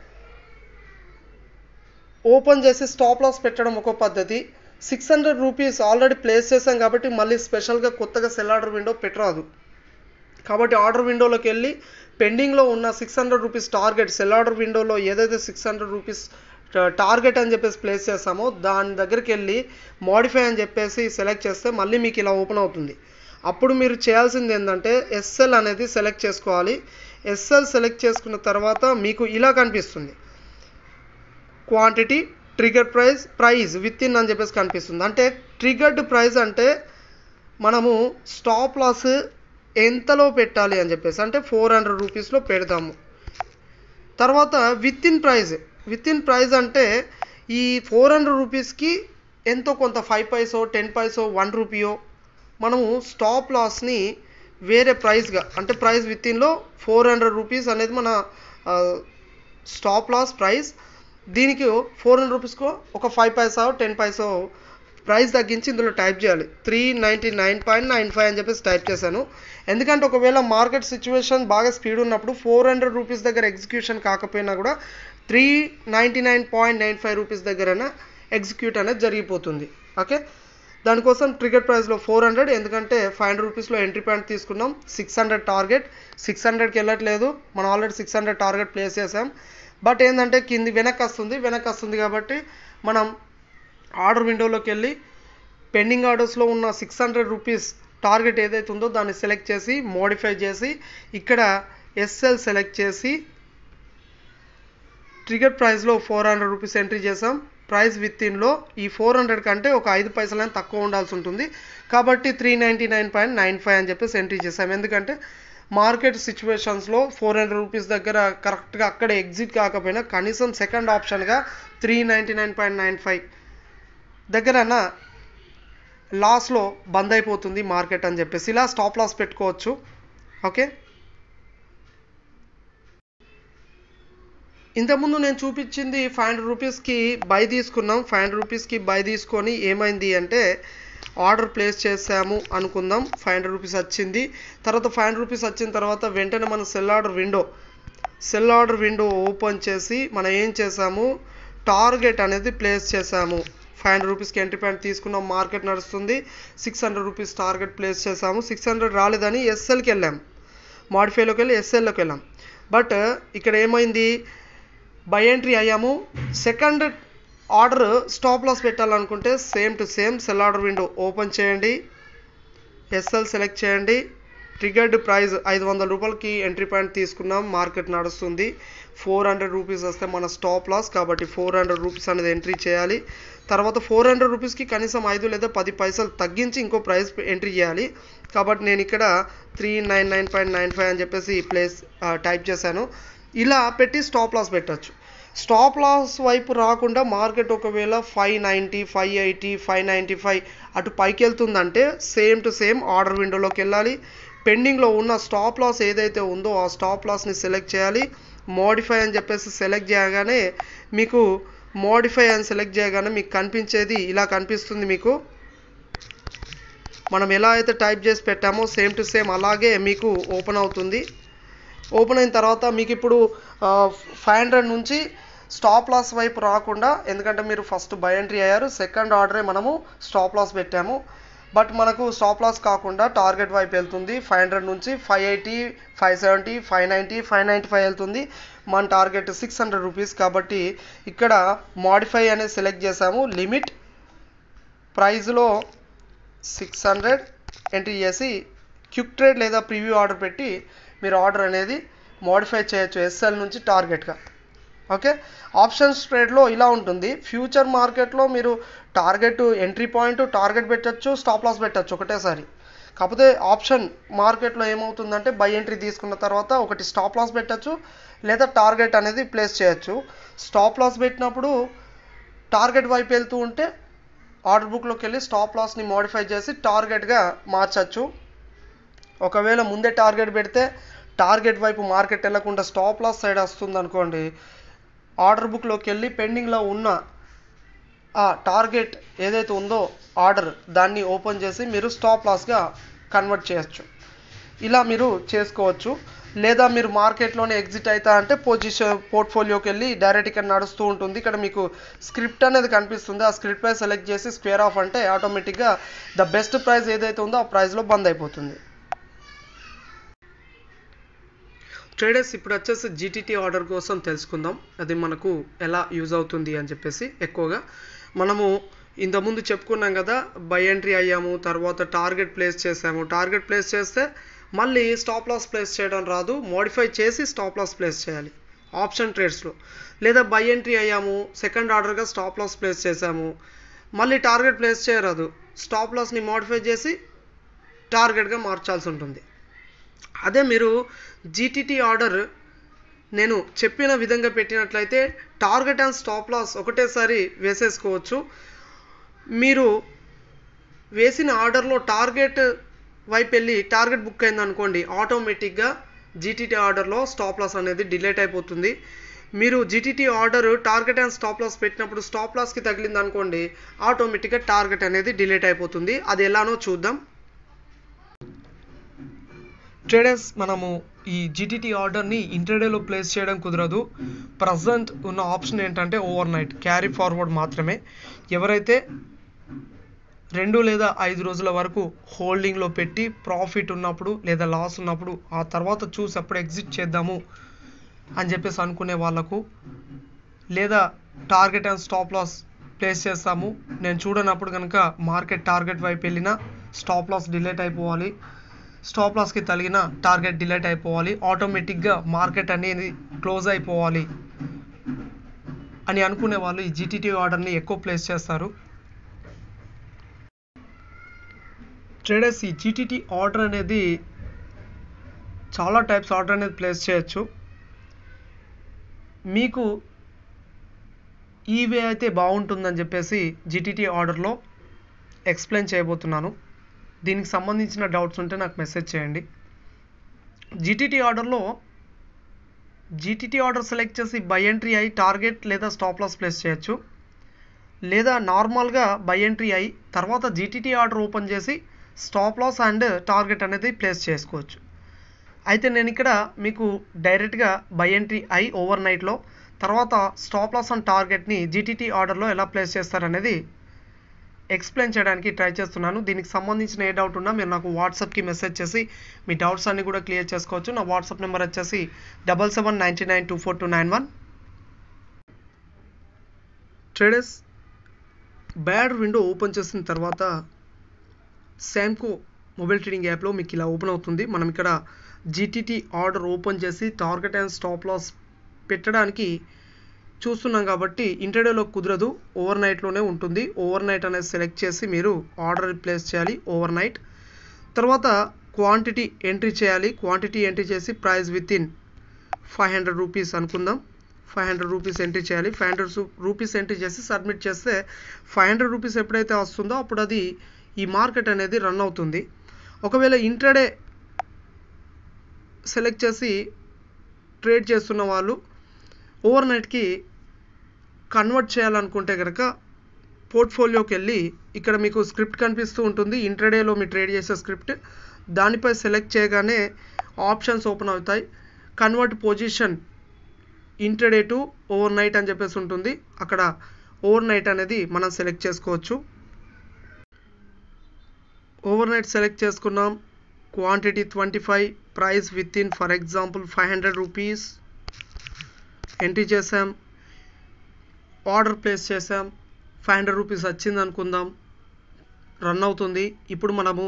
ఓపెన్ చేసి స్టాప్ లాస్ పెట్టడం ఒక పద్ధతి six hundred rupees already place చేసాం కాబట్టి మళ్ళీ స్పెషల్గా కొత్తగా సెల్ ఆర్డర్ విండో పెట్టరాదు కాబట్టి ఆర్డర్ విండోలోకి వెళ్ళి పెండింగ్లో ఉన్న six hundred rupees target sell order విండోలో ఏదైతే సిక్స్ హండ్రెడ్ రూపీస్ టార్గెట్ అని చెప్పేసి ప్లేస్ చేస్తామో దాని దగ్గరికి వెళ్ళి మోడిఫై అని చెప్పేసి సెలెక్ట్ చేస్తే మళ్ళీ మీకు ఇలా ఓపెన్ అవుతుంది అప్పుడు మీరు చేయాల్సింది ఏంటంటే ఎస్ఎల్ అనేది సెలెక్ట్ చేసుకోవాలి ఎస్ఎల్ సెలెక్ట్ చేసుకున్న తర్వాత మీకు ఇలా కనిపిస్తుంది quantity trigger price price within అని చెప్పేసి కనిపిస్తుంది అంటే ట్రిగర్డ్ ప్రైస్ అంటే మనము స్టాప్ లాస్ ఎంతలో పెట్టాలి అని చెప్పేసి అంటే ఫోర్ హండ్రెడ్ రూపీస్లో పెడతాము తర్వాత within price within price అంటే ఈ ఫోర్ హండ్రెడ్ రూపీస్కి ఎంతో కొంత ఫైవ్ పైసో టెన్ పైసో వన్ రూపీయో మనము స్టాప్ లాస్ని వేరే ప్రైస్గా అంటే ప్రైస్ విత్ ఇన్లో ఫోర్ హండ్రెడ్ రూపీస్ అనేది మన స్టాప్ లాస్ ప్రైస్ దీనికి ఫోర్ హండ్రెడ్ రూపీస్కో ఒక five paisa ten paisa price తగ్గించి ఇందులో టైప్ చేయాలి three ninety nine point nine five అని చెప్పేసి టైప్ చేశాను ఎందుకంటే ఒకవేళ మార్కెట్ సిచ్యువేషన్ బాగా స్పీడ్ ఉన్నప్పుడు ఫోర్ హండ్రెడ్ రూపీస్ దగ్గర ఎగ్జిక్యూషన్ కాకపోయినా కూడా three ninety nine point nine five rupees దగ్గర ఎగ్జిక్యూట్ అనేది జరిగిపోతుంది ఓకే దానికోసం ట్రిగర్ ప్రైస్లో ఫోర్ హండ్రెడ్ ఎందుకంటే ఫైవ్ హండ్రెడ్ రూపీస్లో ఎంట్రీ పాయింట్ తీసుకున్నాం సిక్స్ హండ్రెడ్ టార్గెట్ సిక్స్ హండ్రెడ్కి వెళ్ళట్లేదు మనం ఆల్రెడీ సిక్స్ హండ్రెడ్ టార్గెట్ ప్లేస్ చేసాం బట్ ఏంటంటే కింది వెనక్కి వస్తుంది వెనక్కి వస్తుంది కాబట్టి మనం ఆర్డర్ విండోలోకి వెళ్ళి పెండింగ్ ఆర్డర్స్లో ఉన్న సిక్స్ హండ్రెడ్ రూపీస్ టార్గెట్ ఏదైతే ఉందో దాన్ని సెలెక్ట్ చేసి మోడిఫై చేసి ఇక్కడ ఎస్ఎల్ సెలెక్ట్ చేసి ట్రిగర్ ప్రైస్లో ఫోర్ హండ్రెడ్ రూపీస్ ఎంట్రీ చేసాం ప్రైస్ విత్ ఇన్లో ఈ ఫోర్ హండ్రెడ్ కంటే ఒక ఐదు పైసలైనా తక్కువ ఉండాల్సి ఉంటుంది కాబట్టి three ninety nine point nine five అని చెప్పేసి ఎంట్రీ చేసాం ఎందుకంటే మార్కెట్ సిచ్యువేషన్స్లో ఫోర్ హండ్రెడ్ రూపీస్ దగ్గర కరెక్ట్గా అక్కడ ఎగ్జిట్ కాకపోయినా కనీసం సెకండ్ ఆప్షన్గా three ninety nine point nine five దగ్గరన లాస్లో బంద్ అయిపోతుంది మార్కెట్ అని చెప్పేసి ఇలా స్టాప్ లాస్ పెట్టుకోవచ్చు ఓకే ఇంతకుముందు నేను చూపించింది ఫైవ్ హండ్రెడ్ రూపీస్కి బై తీసుకున్నాం ఫైవ్ హండ్రెడ్ రూపీస్కి బై తీసుకొని ఏమైంది అంటే ఆర్డర్ ప్లేస్ చేసాము అనుకుందాం ఫైవ్ హండ్రెడ్ రూపీస్ వచ్చింది తర్వాత ఫైవ్ హండ్రెడ్ రూపీస్ వచ్చిన తర్వాత వెంటనే మనం sell order window sell order window open చేసి మనం ఏం చేసాము టార్గెట్ అనేది ప్లేస్ చేసాము ఫైవ్ హండ్రెడ్ రూపీస్కి ఎంట్రీ పాయింట్ తీసుకున్నాం మార్కెట్ నడుస్తుంది six hundred rupees target place చేసాము సిక్స్ హండ్రెడ్ రాలేదని ఎస్ఎల్కి వెళ్ళాం మాడిఫైలోకి వెళ్ళి ఎస్ఎల్లోకి వెళ్ళాం బట్ ఇక్కడ ఏమైంది బై ఎంట్రీ అయ్యాము సెకండ్ ఆర్డర్ స్టాప్ లాస్ పెట్టాలనుకుంటే same to same sell order window open చేయండి ఎస్ఎల్ సెలెక్ట్ చేయండి ట్రిగర్డ్ ప్రైస్ ఐదు వందల రూపాయలకి ఎంట్రీ పాయింట్ తీసుకున్నాం మార్కెట్ నడుస్తుంది ఫోర్ హండ్రెడ్ రూపీస్ వస్తే మన స్టాప్ లాస్ కాబట్టి ఫోర్ హండ్రెడ్ రూపీస్ అనేది ఎంట్రీ చేయాలి తర్వాత ఫోర్ హండ్రెడ్ రూపీస్కి కనీసం ఐదు లేదా పది పైసలు తగ్గించి ఇంకో ప్రైస్ ఎంట్రీ చేయాలి కాబట్టి నేను ఇక్కడ three nine nine point nine five అని చెప్పేసి ప్లేస్ టైప్ చేశాను ఇలా పెట్టి స్టాప్ లాస్ పెట్టచ్చు స్టాప్ లాస్ వైపు రాకుండా మార్కెట్ ఒకవేళ five ninety five eighty five ninety five అటు పైకి వెళ్తుందంటే సేమ్ టు సేమ్ ఆర్డర్ విండోలోకి వెళ్ళాలి పెండింగ్లో ఉన్న స్టాప్ లాస్ ఏదైతే ఉందో ఆ స్టాప్ లాస్ని సెలెక్ట్ చేయాలి మోడిఫై అని చెప్పేసి సెలెక్ట్ చేయగానే మీకు మోడిఫై అని సెలెక్ట్ చేయగానే మీకు కనిపించేది ఇలా కనిపిస్తుంది మీకు మనం ఎలా అయితే టైప్ చేసి పెట్టామో సేమ్ టు సేమ్ అలాగే మీకు ఓపెన్ అవుతుంది ఓపెన్ అయిన తర్వాత మీకు ఇప్పుడు ఫైవ్ హండ్రెడ్ నుంచి స్టాప్ లాస్ వైపు రాకుండా ఎందుకంటే మీరు ఫస్ట్ బై ఎంట్రీ అయ్యారు సెకండ్ ఆర్డరే మనము స్టాప్ లాస్ పెట్టాము బట్ మనకు స్టాప్ లాస్ కాకుండా టార్గెట్ వైపు వెళ్తుంది ఫైవ్ హండ్రెడ్ నుంచి five eighty five seventy five ninety five ninety five వెళ్తుంది మన టార్గెట్ సిక్స్ హండ్రెడ్ రూపీస్ కాబట్టి ఇక్కడ మాడిఫై అనేది సెలెక్ట్ చేసాము లిమిట్ ప్రైస్లో సిక్స్ హండ్రెడ్ ఎంట్రీ చేసి క్విక్ ట్రేడ్ లేదా ప్రివ్యూ ఆర్డర్ పెట్టి మీరు ఆర్డర్ అనేది మోడిఫై చేయొచ్చు ఎస్ఎల్ నుంచి టార్గెట్గా ఓకే ఆప్షన్స్ ట్రేడ్లో ఇలా ఉంటుంది ఫ్యూచర్ మార్కెట్లో మీరు టార్గెట్ ఎంట్రీ పాయింట్ టార్గెట్ పెట్టచ్చు స్టాప్ లాస్ పెట్టచ్చు ఒకటేసారి కాకపోతే ఆప్షన్ మార్కెట్లో ఏమవుతుందంటే బై ఎంట్రీ తీసుకున్న తర్వాత ఒకటి స్టాప్ లాస్ పెట్టచ్చు లేదా టార్గెట్ అనేది ప్లేస్ చేయొచ్చు స్టాప్ లాస్ పెట్టినప్పుడు టార్గెట్ వైపు వెళ్తూ ఉంటే ఆర్డర్ బుక్లోకి వెళ్ళి స్టాప్ లాస్ని మోడిఫై చేసి టార్గెట్గా మార్చచ్చు ఒకవేళ ముందే టార్గెట్ పెడితే టార్గెట్ వైపు మార్కెట్ వెళ్ళకుండా స్టాప్ లాస్ సైడ్ వస్తుంది అనుకోండి ఆర్డర్ బుక్లోకి వెళ్ళి పెండింగ్లో ఉన్న ఆ టార్గెట్ ఏదైతే ఉందో ఆర్డర్ దాన్ని ఓపెన్ చేసి మీరు స్టాప్ లాస్గా కన్వర్ట్ చేయొచ్చు ఇలా మీరు చేసుకోవచ్చు లేదా మీరు మార్కెట్లోనే ఎగ్జిట్ అవుతా అంటే పొజిషన్ పోర్ట్ఫోలియోకి వెళ్ళి డైరెక్ట్ ఇక్కడ నడుస్తూ ఉంటుంది ఇక్కడ మీకు స్క్రిప్ట్ అనేది కనిపిస్తుంది ఆ స్క్రిప్ట్ ప్రైస్ సెలెక్ట్ చేసి స్క్వేర్ ఆఫ్ అంటే ఆటోమేటిక్గా ద బెస్ట్ ప్రైస్ ఏదైతే ఉందో ఆ ప్రైస్లో బంద్ అయిపోతుంది ట్రేడర్స్ ఇప్పుడు వచ్చేసి జీటీటీ ఆర్డర్ కోసం తెలుసుకుందాం అది మనకు ఎలా యూజ్ అవుతుంది అని చెప్పేసి ఎక్కువగా మనము ఇంతకుముందు చెప్పుకున్నాం కదా బై ఎంట్రీ అయ్యాము తర్వాత టార్గెట్ ప్లేస్ చేసాము టార్గెట్ ప్లేస్ చేస్తే మళ్ళీ స్టాప్ లాస్ ప్లేస్ చేయడం రాదు మోడిఫై చేసి స్టాప్ లాస్ ప్లేస్ చేయాలి ఆప్షన్ ట్రేడ్స్లో లేదా బై ఎంట్రీ అయ్యాము సెకండ్ ఆర్డర్గా స్టాప్ లాస్ ప్లేస్ చేసాము మళ్ళీ టార్గెట్ ప్లేస్ చేయరాదు స్టాప్ లాస్ని మోడిఫై చేసి టార్గెట్గా మార్చాల్సి ఉంటుంది అదే మీరు జీటీటీ ఆర్డర్ నేను చెప్పిన విధంగా పెట్టినట్లయితే టార్గెట్ అండ్ స్టాప్ లాస్ ఒకటేసారి వేసేసుకోవచ్చు మీరు వేసిన ఆర్డర్లో టార్గెట్ వైపు వెళ్ళి టార్గెట్ బుక్ అయింది అనుకోండి ఆటోమేటిక్గా జీటీటీ ఆర్డర్లో స్టాప్ లాస్ అనేది డిలేట్ అయిపోతుంది మీరు GTT order target and stop loss పెట్టినప్పుడు స్టాప్ లాస్కి తగిలింది అనుకోండి ఆటోమేటిక్గా టార్గెట్ అనేది డిలేట్ అయిపోతుంది అది ఎలానో చూద్దాం ట్రేడర్స్ మనము ఈ జీటీటీ ఆర్డర్ని ఇంటర్డేలో ప్లేస్ చేయడం కుదరదు ప్రజెంట్ ఉన్న ఆప్షన్ ఏంటంటే ఓవర్ నైట్ క్యారీ ఫార్వర్డ్ మాత్రమే ఎవరైతే రెండు లేదా ఐదు రోజుల వరకు హోల్డింగ్లో పెట్టి ప్రాఫిట్ ఉన్నప్పుడు లేదా లాస్ ఉన్నప్పుడు ఆ తర్వాత చూసి అప్పుడు ఎగ్జిట్ చేద్దాము అని చెప్పేసి అనుకునే వాళ్ళకు లేదా target and stop loss place చేస్తాము నేను చూడనప్పుడు కనుక మార్కెట్ టార్గెట్ వైపు వెళ్ళినా స్టాప్ లాస్ డిలేట్ అయిపోవాలి స్టాప్ లాస్కి తగిలిన టార్గెట్ డిలేట్ అయిపోవాలి ఆటోమేటిక్గా మార్కెట్ అనేది క్లోజ్ అయిపోవాలి అని అనుకునే వాళ్ళు ఈ జీటీటీ ఆర్డర్ని ఎక్కువ ప్లేస్ చేస్తారు ట్రేడర్స్ ఈ జీటీటీ ఆర్డర్ అనేది చాలా టైప్స్ ఆర్డర్ అనేది ప్లేస్ చేయొచ్చు మీకు ఈ వే అయితే బాగుంటుందని చెప్పేసి జీటీటీ ఆర్డర్లో ఎక్స్ప్లెయిన్ చేయబోతున్నాను దీనికి సంబంధించిన డౌట్స్ ఉంటే నాకు మెసేజ్ చేయండి జీటీటీ ఆర్డర్లో జీటీటీ ఆర్డర్ సెలెక్ట్ చేసి బై ఎంట్రీ అయి టార్గెట్ లేదా స్టాప్ లాస్ ప్లేస్ చేయొచ్చు లేదా నార్మల్గా బై ఎంట్రీ అయి తర్వాత జీటీటీ ఆర్డర్ ఓపెన్ చేసి స్టాప్ లాస్ అండ్ టార్గెట్ అనేది ప్లేస్ చేసుకోవచ్చు అయితే నేను ఇక్కడ మీకు డైరెక్ట్గా బై ఎంట్రీ అయి ఓవర్ నైట్లో తర్వాత స్టాప్ లాస్ అండ్ టార్గెట్ని జీటీటీ ఆర్డర్లో ఎలా ప్లేస్ చేస్తారనేది ఎక్స్ప్లెయిన్ చేయడానికి ట్రై చేస్తున్నాను దీనికి సంబంధించిన ఏ డౌట్ ఉన్నా మీరు నాకు వాట్సాప్కి మెసేజ్ చేసి మీ డౌట్స్ అన్ని కూడా క్లియర్ చేసుకోవచ్చు నా వాట్సాప్ నెంబర్ వచ్చేసి double seven ninety nine two four two nine one traders బ్యాడ్ విండో ఓపెన్ చేసిన తర్వాత శాంకో మొబైల్ ట్రేడింగ్ యాప్లో మీకు ఇలా ఓపెన్ అవుతుంది మనం ఇక్కడ జీటీటీ ఆర్డర్ ఓపెన్ చేసి టార్గెట్ అండ్ స్టాప్ లాస్ పెట్టడానికి చూస్తున్నాం కాబట్టి ఇంటర్డేలో కుదరదు ఓవర్ నైట్లోనే ఉంటుంది ఓవర్ నైట్ అనేది సెలెక్ట్ చేసి మీరు ఆర్డర్ ప్లేస్ చేయాలి ఓవర్ నైట్ తర్వాత క్వాంటిటీ ఎంట్రీ చేయాలి క్వాంటిటీ ఎంట్రీ చేసి price within five hundred rupees అనుకుందాం ఫైవ్ హండ్రెడ్ రూపీస్ ఎంట్రీ చేయాలి ఫైవ్ హండ్రెడ్ రూపీస్ ఎంట్రీ చేసి సబ్మిట్ చేస్తే ఫైవ్ హండ్రెడ్ రూపీస్ ఎప్పుడైతే వస్తుందో అప్పుడు అది ఈ మార్కెట్ అనేది రన్ అవుతుంది ఒకవేళ ఇంట్రాడే సెలెక్ట్ చేసి ట్రేడ్ చేస్తున్న వాళ్ళు ఓవర్ నైట్కి కన్వర్ట్ చేయాలనుకుంటే కనుక పోర్ట్ఫోలియోకి వెళ్ళి ఇక్కడ మీకు స్క్రిప్ట్ కనిపిస్తూ ఉంటుంది ఇంట్రాడేలో మీరు ట్రేడ్ చేసే స్క్రిప్ట్ దానిపై సెలెక్ట్ చేయగానే ఆప్షన్స్ ఓపెన్ అవుతాయి convert position intraday to overnight అని చెప్పేసి ఉంటుంది అక్కడ ఓవర్ నైట్ అనేది మనం సెలెక్ట్ చేసుకోవచ్చు ఓవర్ నైట్ సెలెక్ట్ చేసుకున్నాం quantity twenty five price within for example five hundred rupees entry చేసాం ఆర్డర్ ప్లేస్ చేసాం ఫైవ్ హండ్రెడ్ రూపీస్ వచ్చింది అనుకుందాం రన్ అవుతుంది ఇప్పుడు మనము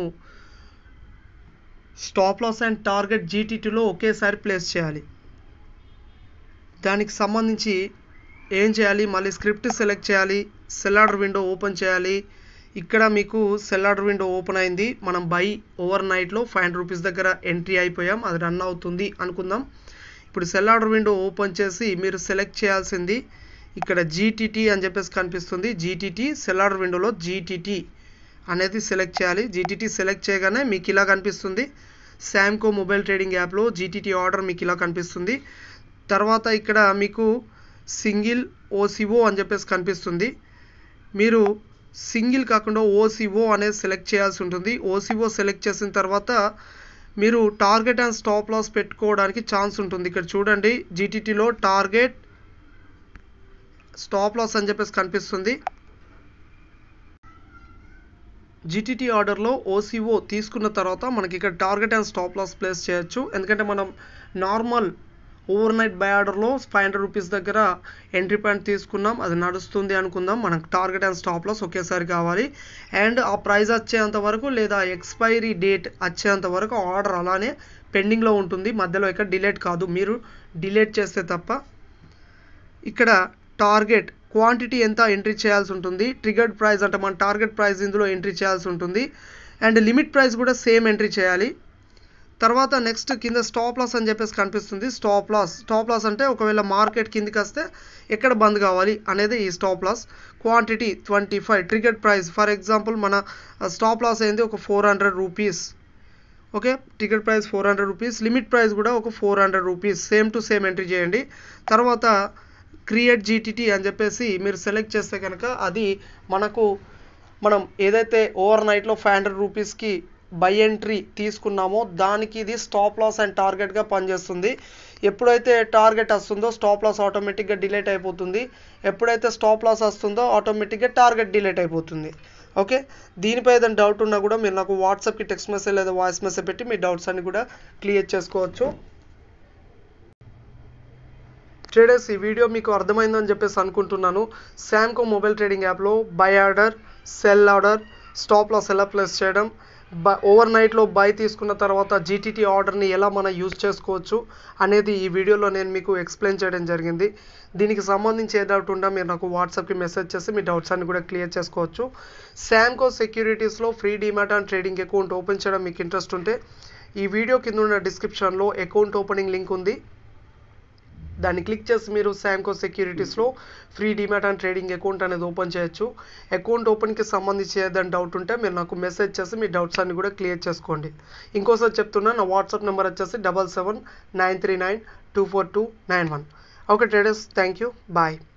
స్టాప్ లాస్ అండ్ టార్గెట్ జీటీటీలో ఒకేసారి ప్లేస్ చేయాలి దానికి సంబంధించి ఏం చేయాలి మళ్ళీ స్క్రిప్ట్ సెలెక్ట్ చేయాలి సెల్ ఆర్డర్ విండో ఓపెన్ చేయాలి ఇక్కడ మీకు సెల్ ఆర్డర్ విండో ఓపెన్ అయింది మనం బై ఓవర్ నైట్లో ఫైవ్ హండ్రెడ్ రూపీస్ దగ్గర ఎంట్రీ అయిపోయాం అది రన్ అవుతుంది అనుకుందాం ఇప్పుడు సెల్ ఆర్డర్ విండో ఓపెన్ చేసి మీరు సెలెక్ట్ చేయాల్సింది ఇక్కడ జీటీటీ అని చెప్పేసి కనిపిస్తుంది జీటీటీ సెల్ ఆర్డర్ విండోలో జీటీటీ అనేది సెలెక్ట్ చేయాలి జీటీటీ సెలెక్ట్ చేయగానే మీకు ఇలా కనిపిస్తుంది శాంకో మొబైల్ ట్రేడింగ్ యాప్లో జీటీటీ ఆర్డర్ మీకు ఇలా కనిపిస్తుంది తర్వాత ఇక్కడ మీకు సింగిల్ ఓసిఓ అని చెప్పేసి కనిపిస్తుంది మీరు సింగిల్ కాకుండా ఓసిఓ అనేది సెలెక్ట్ చేయాల్సి ఉంటుంది ఓసిఓ సెలెక్ట్ చేసిన తర్వాత మీరు టార్గెట్ అండ్ స్టాప్ లాస్ పెట్టుకోవడానికి ఛాన్స్ ఉంటుంది ఇక్కడ చూడండి జీటీటీలో టార్గెట్ స్టాప్ లాస్ అని చెప్పేసి కనిపిస్తుంది జీటీటీ ఆర్డర్లో ఓసిఓ తీసుకున్న తర్వాత మనకి ఇక్కడ target and stop loss place చేయొచ్చు ఎందుకంటే మనం నార్మల్ ఓవర్ నైట్ బై ఆర్డర్లో ఫైవ్ హండ్రెడ్ రూపీస్ దగ్గర ఎంట్రీ పాయింట్ తీసుకున్నాం అది నడుస్తుంది అనుకుందాం మనకు టార్గెట్ అండ్ స్టాప్ లాస్ ఒకేసారి కావాలి అండ్ ఆ ప్రైస్ వచ్చేంత వరకు లేదా ఎక్స్పైరీ డేట్ వచ్చేంత వరకు ఆర్డర్ అలానే పెండింగ్లో ఉంటుంది మధ్యలో ఇక్కడ డిలేట్ కాదు మీరు డిలేట్ చేస్తే తప్ప ఇక్కడ టార్గెట్ క్వాంటిటీ ఎంత ఎంట్రీ చేయాల్సి ఉంటుంది ట్రిగర్డ్ ప్రైస్ అంటే మన టార్గెట్ ప్రైస్ ఇందులో ఎంట్రీ చేయాల్సి ఉంటుంది అండ్ లిమిట్ ప్రైస్ కూడా సేమ్ ఎంట్రీ చేయాలి తర్వాత నెక్స్ట్ కింద స్టాప్ లాస్ అని చెప్పేసి కనిపిస్తుంది స్టాప్ లాస్ స్టాప్ లాస్ అంటే ఒకవేళ మార్కెట్ కిందికి వస్తే ఎక్కడ బంద్ కావాలి అనేది ఈ stop loss quantity twenty five triggered price for example మన స్టాప్ లాస్ అయింది ఒక four hundred rupees okay ticket price four hundred rupees limit price కూడా ఒక four hundred rupees same to same entry చేయండి తర్వాత క్రియేట్ జీటీటీ అని చెప్పేసి మీరు సెలెక్ట్ చేస్తే కనుక అది మనకు మనం ఏదైతే ఓవర్ నైట్లో ఫైవ్ హండ్రెడ్ రూపీస్కి బై ఎంట్రీ తీసుకున్నామో దానికి ఇది స్టాప్ లాస్ అండ్ టార్గెట్గా పనిచేస్తుంది ఎప్పుడైతే టార్గెట్ వస్తుందో స్టాప్ లాస్ ఆటోమేటిక్గా డిలేట్ అయిపోతుంది ఎప్పుడైతే స్టాప్ లాస్ వస్తుందో ఆటోమేటిక్గా టార్గెట్ డిలేట్ అయిపోతుంది ఓకే దీనిపై ఏదైనా డౌట్ ఉన్నా కూడా మీరు నాకు వాట్సాప్కి టెక్స్ట్ మెసేజ్ లేదా వాయిస్ మెసేజ్ పెట్టి మీ డౌట్స్ అన్ని కూడా క్లియర్ చేసుకోవచ్చు ట్రేడర్స్ ఈ వీడియో మీకు అర్థమైందని చెప్పేసి అనుకుంటున్నాను శాంకో మొబైల్ ట్రేడింగ్ యాప్లో buy order sell order stop loss ఎలా ప్లేస్ చేయడం బ ఓవర్ నైట్లో బై తీసుకున్న తర్వాత జీటీటీ ఆర్డర్ని ఎలా మనం యూజ్ చేసుకోవచ్చు అనేది ఈ వీడియోలో నేను మీకు ఎక్స్ప్లెయిన్ చేయడం జరిగింది దీనికి సంబంధించి ఏ డౌట్ ఉందా మీరు నాకు వాట్సాప్కి మెసేజ్ చేసి మీ డౌట్స్ అన్ని కూడా క్లియర్ చేసుకోవచ్చు శాంకో సెక్యూరిటీస్లో free demat and trading account open చేయడం మీకు ఇంట్రెస్ట్ ఉంటే ఈ వీడియో కింద ఉన్న డిస్క్రిప్షన్లో అకౌంట్ ఓపెనింగ్ లింక్ ఉంది దాన్ని క్లిక్ చేసి మీరు శాంకో సెక్యూరిటీస్లో free demat and trading account అనేది ఓపెన్ చేయొచ్చు అకౌంట్ ఓపెన్కి సంబంధించి ఏదైనా డౌట్ ఉంటే మీరు నాకు మెసేజ్ చేసి మీ డౌట్స్ అన్ని కూడా క్లియర్ చేసుకోండి ఇంకోసారి చెప్తున్నా నా వాట్సాప్ నెంబర్ వచ్చేసి double seven nine three nine two four two nine one okay traders thank you bye